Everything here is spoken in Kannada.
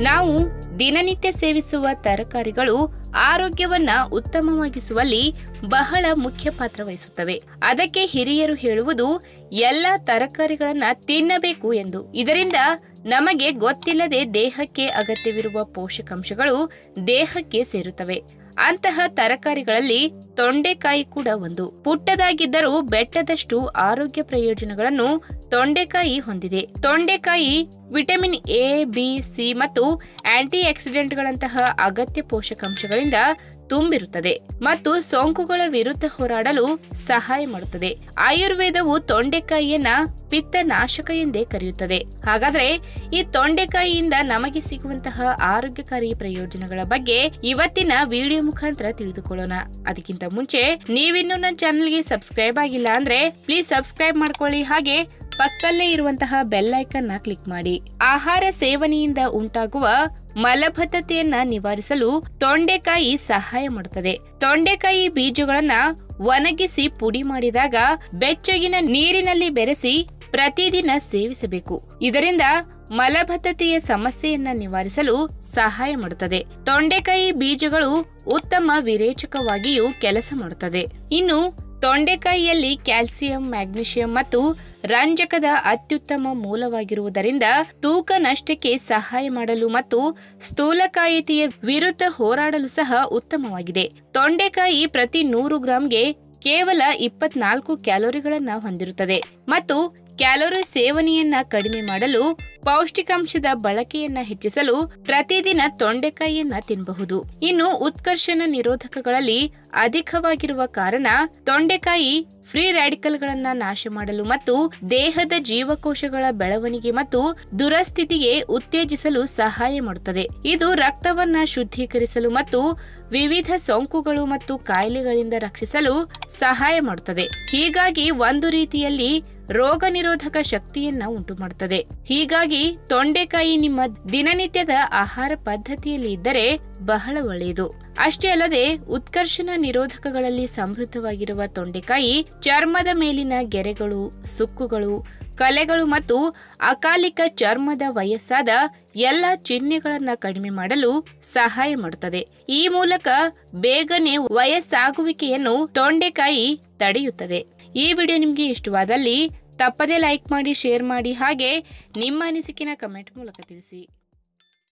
ನಾವು ದಿನನಿತ್ಯ ಸೇವಿಸುವ ತರಕಾರಿಗಳು ಆರೋಗ್ಯವನ್ನ ಉತ್ತಮವಾಗಿಸುವಲ್ಲಿ ಬಹಳ ಮುಖ್ಯ ಪಾತ್ರ ವಹಿಸುತ್ತವೆ ಅದಕ್ಕೆ ಹಿರಿಯರು ಹೇಳುವುದು ಎಲ್ಲ ತರಕಾರಿಗಳನ್ನ ತಿನ್ನಬೇಕು ಎಂದು ಇದರಿಂದ ನಮಗೆ ಗೊತ್ತಿಲ್ಲದೆ ದೇಹಕ್ಕೆ ಅಗತ್ಯವಿರುವ ಪೋಷಕಾಂಶಗಳು ದೇಹಕ್ಕೆ ಸೇರುತ್ತವೆ ಅಂತಹ ತರಕಾರಿಗಳಲ್ಲಿ ತೊಂಡೆಕಾಯಿ ಕೂಡ ಒಂದು ಪುಟ್ಟದಾಗಿದ್ದರೂ ಬೆಟ್ಟದಷ್ಟು ಆರೋಗ್ಯ ಪ್ರಯೋಜನಗಳನ್ನು ತೊಂಡೆಕಾಯಿ ಹೊಂದಿದೆ ತೊಂಡೆಕಾಯಿ ವಿಟಮಿನ್ ಎ ಬಿ ಸಿ ಮತ್ತು ಆಂಟಿ ಆಕ್ಸಿಡೆಂಟ್ಗಳಂತಹ ಅಗತ್ಯ ಪೋಷಕಾಂಶಗಳಿಂದ ತುಂಬಿರುತ್ತದೆ ಮತ್ತು ಸೋಂಕುಗಳ ವಿರುದ್ಧ ಹೋರಾಡಲು ಸಹಾಯ ಮಾಡುತ್ತದೆ ಆಯುರ್ವೇದವು ತೊಂಡೆಕಾಯಿಯನ್ನ ಪಿತ್ತನಾಶಕ ಎಂದೇ ಕರೆಯುತ್ತದೆ ಹಾಗಾದ್ರೆ ಈ ತೊಂಡೆಕಾಯಿಯಿಂದ ನಮಗೆ ಸಿಗುವಂತಹ ಆರೋಗ್ಯಕಾರಿ ಪ್ರಯೋಜನಗಳ ಬಗ್ಗೆ ಇವತ್ತಿನ ವಿಡಿಯೋ ಮುಖಾಂತರ ತಿಳಿದುಕೊಳ್ಳೋಣ ಅದಕ್ಕಿಂತ ಮುಂಚೆ ನೀವಿನ್ನೂ ನನ್ನ ಚಾನೆಲ್ಗೆ ಸಬ್ಸ್ಕ್ರೈಬ್ ಆಗಿಲ್ಲ ಅಂದ್ರೆ ಪ್ಲೀಸ್ ಸಬ್ಸ್ಕ್ರೈಬ್ ಮಾಡ್ಕೊಳ್ಳಿ ಹಾಗೆ ಪಕ್ಕಲ್ಲೇ ಇರುವಂತಹ ಬೆಲ್ ಐಕನ್ ನ ಕ್ಲಿಕ್ ಮಾಡಿ ಆಹಾರ ಸೇವನೆಯಿಂದ ಉಂಟಾಗುವ ಮಲಬದ್ಧತೆಯನ್ನ ನಿವಾರಿಸಲು ತೊಂಡೆಕಾಯಿ ಸಹಾಯ ಮಾಡುತ್ತದೆ ತೊಂಡೆಕಾಯಿ ಬೀಜಗಳನ್ನ ಒಣಗಿಸಿ ಪುಡಿ ಮಾಡಿದಾಗ ಬೆಚ್ಚಗಿನ ನೀರಿನಲ್ಲಿ ಬೆರೆಸಿ ಪ್ರತಿದಿನ ಸೇವಿಸಬೇಕು ಇದರಿಂದ ಮಲಬದ್ಧತೆಯ ಸಮಸ್ಯೆಯನ್ನ ನಿವಾರಿಸಲು ಸಹಾಯ ಮಾಡುತ್ತದೆ ತೊಂಡೆಕಾಯಿ ಬೀಜಗಳು ಉತ್ತಮ ವಿರೇಚಕವಾಗಿಯೂ ಕೆಲಸ ಮಾಡುತ್ತದೆ ಇನ್ನು ತೊಂಡೆಕಾಯಿಯಲ್ಲಿ ಕ್ಯಾಲ್ಸಿಯಂ ಮ್ಯಾಗ್ನೀಷಿಯಂ ಮತ್ತು ರಂಜಕದ ಅತ್ಯುತ್ತಮ ಮೂಲವಾಗಿರುವುದರಿಂದ ತೂಕ ನಷ್ಟಕ್ಕೆ ಸಹಾಯ ಮಾಡಲು ಮತ್ತು ಸ್ಥೂಲಕಾಯಿತೆಯ ವಿರುದ್ಧ ಹೋರಾಡಲು ಸಹ ಉತ್ತಮವಾಗಿದೆ ತೊಂಡೆಕಾಯಿ ಪ್ರತಿ ನೂರು ಗ್ರಾಂಗೆ ಕೇವಲ ಇಪ್ಪತ್ನಾಲ್ಕು ಕ್ಯಾಲೋರಿಗಳನ್ನ ಹೊಂದಿರುತ್ತದೆ ಮತ್ತು ಕ್ಯಾಲೋರಿ ಸೇವನೆಯನ್ನ ಕಡಿಮೆ ಮಾಡಲು ಪೌಷ್ಟಿಕಾಂಶದ ಬಳಕೆಯನ್ನ ಹೆಚ್ಚಿಸಲು ಪ್ರತಿದಿನ ತೊಂಡೆಕಾಯಿಯನ್ನ ತಿನ್ನಬಹುದು ಇನ್ನು ಉತ್ಕರ್ಷಣ ನಿರೋಧಕಗಳಲ್ಲಿ ಅಧಿಕವಾಗಿರುವ ಕಾರಣ ತೊಂಡೆಕಾಯಿ ಫ್ರೀ ರ್ಯಾಡಿಕಲ್ಗಳನ್ನ ನಾಶ ಮಾಡಲು ಮತ್ತು ದೇಹದ ಜೀವಕೋಶಗಳ ಬೆಳವಣಿಗೆ ಮತ್ತು ದುರಸ್ಥಿತಿಗೆ ಉತ್ತೇಜಿಸಲು ಸಹಾಯ ಮಾಡುತ್ತದೆ ಇದು ರಕ್ತವನ್ನ ಶುದ್ಧೀಕರಿಸಲು ಮತ್ತು ವಿವಿಧ ಸೋಂಕುಗಳು ಮತ್ತು ಕಾಯಿಲೆಗಳಿಂದ ರಕ್ಷಿಸಲು ಸಹಾಯ ಮಾಡುತ್ತದೆ ಹೀಗಾಗಿ ಒಂದು ರೀತಿಯಲ್ಲಿ ರೋಗ ನಿರೋಧಕ ಶಕ್ತಿಯನ್ನ ಉಂಟು ಮಾಡುತ್ತದೆ ಹೀಗಾಗಿ ತೊಂಡೆಕಾಯಿ ನಿಮ್ಮ ದಿನನಿತ್ಯದ ಆಹಾರ ಪದ್ಧತಿಯಲ್ಲಿ ಇದ್ದರೆ ಬಹಳ ಒಳ್ಳೆಯದು ಅಷ್ಟೇ ಅಲ್ಲದೆ ಉತ್ಕರ್ಷಣ ನಿರೋಧಕಗಳಲ್ಲಿ ಸಮೃದ್ಧವಾಗಿರುವ ತೊಂಡೆಕಾಯಿ ಚರ್ಮದ ಮೇಲಿನ ಗೆರೆಗಳು ಸುಕ್ಕುಗಳು ಕಲೆಗಳು ಮತ್ತು ಅಕಾಲಿಕ ಚರ್ಮದ ವಯಸ್ಸಾದ ಎಲ್ಲ ಚಿಹ್ನೆಗಳನ್ನ ಕಡಿಮೆ ಮಾಡಲು ಸಹಾಯ ಮಾಡುತ್ತದೆ ಈ ಮೂಲಕ ಬೇಗನೆ ವಯಸ್ಸಾಗುವಿಕೆಯನ್ನು ತೊಂಡೆಕಾಯಿ ತಡೆಯುತ್ತದೆ ಈ ವಿಡಿಯೋ ನಿಮಗೆ ಇಷ್ಟವಾದಲ್ಲಿ ತಪ್ಪದೇ ಲೈಕ್ ಮಾಡಿ ಶೇರ್ ಮಾಡಿ ಹಾಗೆ ನಿಮ್ಮ ಅನಿಸಿಕೆನ ಕಮೆಂಟ್ ಮೂಲಕ ತಿಳಿಸಿ